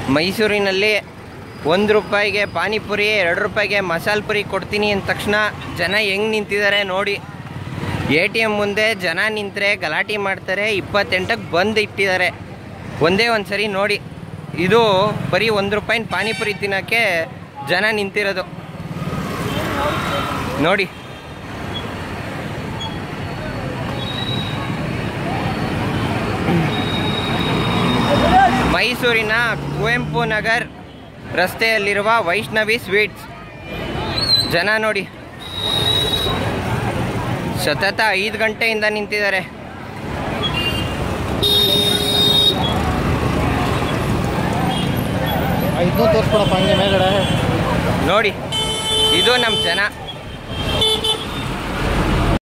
ಮೈಸೂರಿನಲ್ಲಿ ಒಂದು ರೂಪಾಯಿಗೆ ಪಾನಿಪುರಿ ಎರಡು ರೂಪಾಯಿಗೆ ಮಸಾಲೆ ಪುರಿ ಕೊಡ್ತೀನಿ ಅಂದ ತಕ್ಷಣ ಜನ ಹೆಂಗೆ ನಿಂತಿದ್ದಾರೆ ನೋಡಿ ಎ ಟಿ ಎಮ್ ಮುಂದೆ ಜನ ನಿಂತರೆ ಗಲಾಟೆ ಮಾಡ್ತಾರೆ ಇಪ್ಪತ್ತೆಂಟಕ್ಕೆ ಬಂದು ಇಟ್ಟಿದ್ದಾರೆ ಒಂದೇ ಒಂದು ಸರಿ ನೋಡಿ ಇದು ಬರೀ ಒಂದು ರೂಪಾಯಿನ ಪಾನಿಪುರಿ ತಿನ್ನೋಕ್ಕೆ ಜನ ನಿಂತಿರೋದು ನೋಡಿ ಮೈಸೂರಿನ ಕುವೆಂಪು ನಗರ್ ರಸ್ತೆಯಲ್ಲಿರುವ ವೈಷ್ಣವಿ ಸ್ವೀಟ್ಸ್ ಜನ ನೋಡಿ ಸತತ ಐದು ಗಂಟೆಯಿಂದ ನಿಂತಿದ್ದಾರೆ ಇದನ್ನೂ ತೋರಿಸ್ಕೊಡಪ್ಪ ಹಂಗೆ ಮೇಲ್ಗಡೆ ನೋಡಿ ಇದು ನಮ್ಮ ಜನ